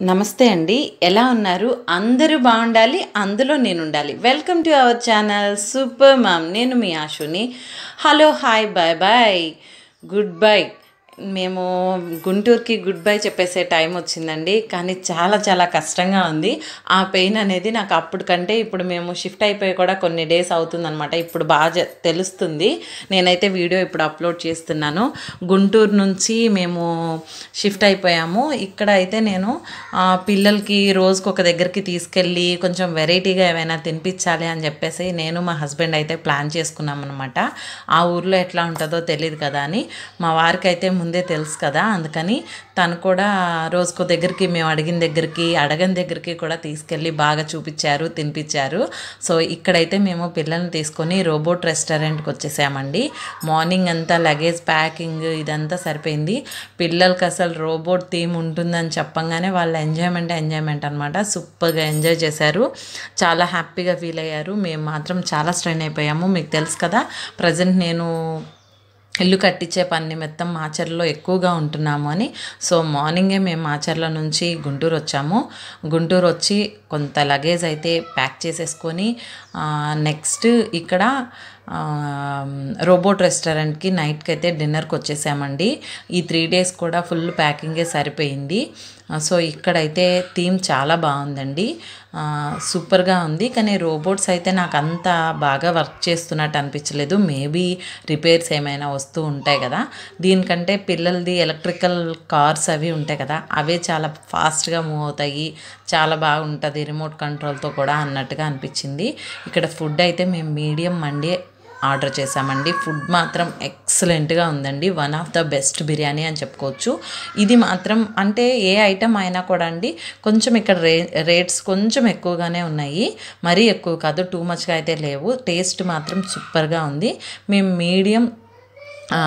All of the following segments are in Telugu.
నమస్తే అండి ఎలా ఉన్నారు అందరూ బాగుండాలి అందులో నేను ఉండాలి welcome to our channel super mom నేను మీ ఆశుని hello hi bye bye good bye మేము గుంటూరుకి గుడ్ బై చెప్పేసే టైం వచ్చిందండి కానీ చాలా చాలా కష్టంగా ఉంది ఆ పెయిన్ అనేది నాకు అప్పుడు కంటే ఇప్పుడు మేము షిఫ్ట్ అయిపోయి కూడా కొన్ని డేస్ అవుతుందన్నమాట ఇప్పుడు బాగా జ- తెలుస్తుంది నేనైతే వీడియో ఇప్పుడు అప్లోడ్ చేస్తున్నాను గుంటూరు నుంచి మేము షిఫ్ట్ అయిపోయాము ఇక్కడ అయితే నేను ఆ, పిల్లలకి రోజుకు ఒక దగ్గరికి తీసుకెళ్ళి కొంచెం వెరైటీగా ఏమైనా తినిపించాలి అని చెప్పేసి నేను మా హస్బెండ్ అయితే ప్లాన్ చేసుకున్నాం అనమాట ఆ ఊర్లో ఎట్లా ఉంటుందో తెలియదు కదా అని మా వారికి అయితే ముందే తెలుసు కదా అందుకని తను కూడా రోజుకో దగ్గరికి మేము అడిగిన దగ్గరికి అడగని దగ్గరికి కూడా తీసుకెళ్ళి బాగా చూపించారు తినిపించారు సో ఇక్కడైతే మేము పిల్లల్ని తీసుకొని రోబోట్ రెస్టారెంట్కి వచ్చేసామండి మార్నింగ్ అంతా లగేజ్ ప్యాకింగ్ ఇదంతా సరిపోయింది పిల్లలకి అసలు రోబోట్ థీమ్ ఉంటుందని చెప్పంగానే వాళ్ళ ఎంజాయ్మెంట్ ఎంజాయ్మెంట్ అనమాట సూపర్గా ఎంజాయ్ చేశారు చాలా హ్యాపీగా ఫీల్ అయ్యారు మేము మాత్రం చాలా స్ట్రెయిన్ అయిపోయాము మీకు తెలుసు కదా ప్రజెంట్ నేను ఇల్లు కట్టించే పని నిమిత్తం మాచర్లో ఎక్కువగా ఉంటున్నాము అని సో మార్నింగే మేము మాచర్ల నుంచి గుంటూరు వచ్చాము గుంటూరు వచ్చి కొంత లగేజ్ అయితే ప్యాక్ చేసేసుకొని నెక్స్ట్ ఇక్కడ ఆ, రోబోట్ రెస్టారెంట్కి నైట్కి అయితే డిన్నర్కి వచ్చేసామండి ఈ త్రీ డేస్ కూడా ఫుల్ ప్యాకింగే సరిపోయింది ఆ, సో ఇక్కడైతే థీమ్ చాలా బాగుందండి ఆ, సూపర్గా ఉంది కానీ రోబోట్స్ అయితే నాకు అంత బాగా వర్క్ చేస్తున్నట్టు అనిపించలేదు మేబీ రిపేర్స్ ఏమైనా వస్తూ ఉంటాయి కదా దీనికంటే పిల్లలది ఎలక్ట్రికల్ కార్స్ అవి ఉంటాయి కదా అవే చాలా ఫాస్ట్గా మూవ్ అవుతాయి చాలా బాగుంటుంది రిమోట్ కంట్రోల్తో కూడా అన్నట్టుగా అనిపించింది ఇక్కడ ఫుడ్ అయితే మేము మీడియం మండి ఆర్డర్ చేసామండి ఫుడ్ మాత్రం ఎక్సలెంట్గా ఉందండి one of the best biryani అని చెప్పుకోవచ్చు ఇది మాత్రం అంటే ఏ ఐటమ్ అయినా కూడా అండి కొంచెం ఇక్కడ రే రేట్స్ కొంచెం ఎక్కువగానే ఉన్నాయి మరీ ఎక్కువ కాదు టూ మచ్గా అయితే లేవు టేస్ట్ మాత్రం సూపర్గా ఉంది మేము మీడియం ఆ,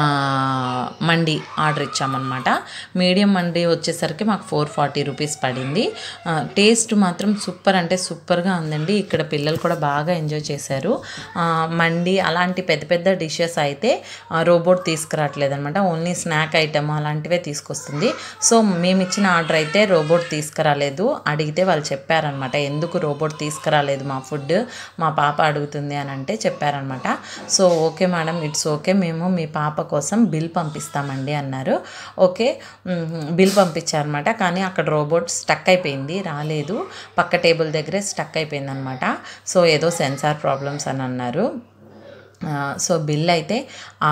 మండి ఆర్డర్ ఇచ్చామన్నమాట మీడియం మండి వచ్చేసరికి మాకు ఫోర్ ఫార్టీ రూపీస్ పడింది ఆ, టేస్ట్ మాత్రం సూపర్ అంటే సూపర్గా ఉందండి ఇక్కడ పిల్లలు కూడా బాగా ఎంజాయ్ చేశారు ఆ, మండి అలాంటి పెద్ద పెద్ద డిషెస్ అయితే ఆ, రోబోట్ తీసుకురావట్లేదు అనమాట ఓన్లీ స్నాక్ ఐటమ్ అలాంటివే తీసుకొస్తుంది సో మేము ఇచ్చిన ఆర్డర్ అయితే రోబోట్ తీసుకురాలేదు అడిగితే వాళ్ళు చెప్పారనమాట ఎందుకు రోబోట్ తీసుకురాలేదు మా ఫుడ్ మా పాప అడుగుతుంది అని అంటే చెప్పారనమాట so okay madam it's okay మేము మీ పాప కోసం బిల్ పంపిస్తామండి అన్నారు ఓకే మ్, బిల్ పంపించారనమాట కానీ అక్కడ రోబోట్ స్టక్ అయిపోయింది రాలేదు పక్క టేబుల్ దగ్గరే స్టక్ అయిపోయింది అనమాట సో ఏదో సెన్సార్ ప్రాబ్లమ్స్ అని అన్నారు ఆ, సో బిల్ అయితే ఆ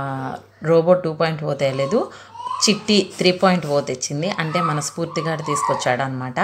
రోబోట్ టూ పాయింట్ ఓ తేలేదు చిట్టి త్రీ పాయింట్ ఓ తెచ్చింది అంటే మన స్ఫూర్తిగా తీసుకొచ్చాడు అనమాట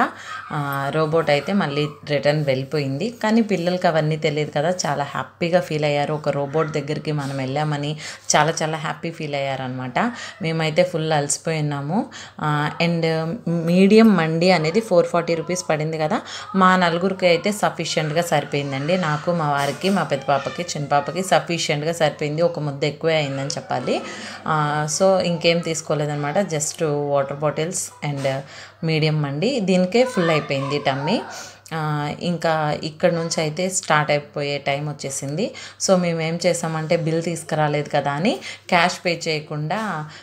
రోబోట్ అయితే మళ్ళీ రిటర్న్ వెళ్ళిపోయింది కానీ పిల్లలకి అవన్నీ తెలియదు కదా చాలా హ్యాపీగా ఫీల్ అయ్యారు ఒక రోబోట్ దగ్గరికి మనం వెళ్ళామని చాలా చాలా హ్యాపీ ఫీల్ అయ్యారనమాట మేమైతే ఫుల్ అలసిపోయి ఉన్నాము అండ్ మీడియం మండి అనేది ఫోర్ ఫార్టీ రూపీస్ పడింది కదా మా నలుగురికి అయితే సఫిషియెంట్గా సరిపోయిందండి నాకు మా వారికి మా పెద్ద పాపకి చిన్న పాపకి సఫిషియెంట్గా సరిపోయింది ఒక ముద్ద ఎక్కువే అయిందని చెప్పాలి ఆ, సో ఇంకేం తీసుకోలేదన్నమాట just water bottles and medium మండి దీనికే ఫుల్ అయిపోయింది టమ్మీ ఆ, ఇంకా ఇక్కడ నుంచి అయితే స్టార్ట్ అయిపోయే టైం వచ్చేసింది సో మేము ఏం చేసామంటే బిల్ తీసుకురాలేదు కదా అని క్యాష్ పే చేయకుండా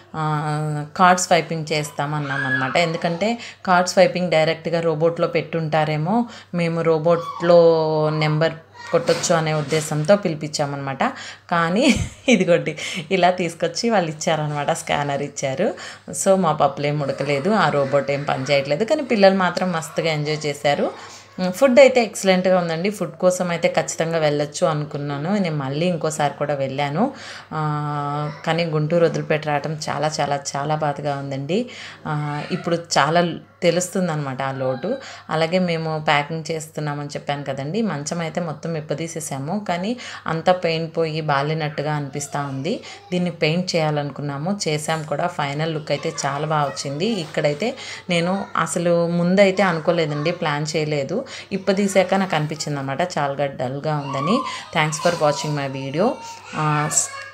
కార్డ్ స్వైపింగ్ చేస్తామన్నాం అనమాట ఎందుకంటే కార్డ్ స్వైపింగ్ డైరెక్ట్గా రోబోట్లో పెట్టుంటారేమో మేము రోబోట్లో నెంబర్ కొట్టొచ్చు అనే ఉద్దేశంతో పిలిపించామన్నమాట కానీ ఇదిగోండి ఇలా తీసుకొచ్చి వాళ్ళు ఇచ్చారనమాట స్కానర్ ఇచ్చారు సో మా పప్పులు ఏం ఉడకలేదు ఆ రోబోట్ ఏం పని చేయట్లేదు కానీ పిల్లలు మాత్రం మస్తుగా ఎంజాయ్ చేశారు ఫుడ్ అయితే ఎక్సలెంట్గా ఉందండి ఫుడ్ కోసం అయితే ఖచ్చితంగా వెళ్ళొచ్చు అనుకున్నాను నేను మళ్ళీ ఇంకోసారి కూడా వెళ్ళాను ఆ, కానీ గుంటూరు వదిలిపెట్టి రావటం చాలా చాలా చాలా బాధగా ఉందండి ఆ, ఇప్పుడు చాలా తెలుస్తుంది అనమాట ఆ లోటు అలాగే మేము ప్యాకింగ్ చేస్తున్నామని చెప్పాను కదండి మంచం అయితే మొత్తం ఇప్పదీసేసాము కానీ అంతా పెయింట్ పోయి బాలినట్టుగా అనిపిస్తూ ఉంది దీన్ని పెయింట్ చేయాలనుకున్నాము చేసాం కూడా ఫైనల్ లుక్ అయితే చాలా బాగా వచ్చింది ఇక్కడైతే నేను అసలు ముందైతే అనుకోలేదండి ప్లాన్ చేయలేదు ఇప్పదీసాక నాకు అనిపించింది అనమాట చాలా డల్గా ఉందని thanks for watching my video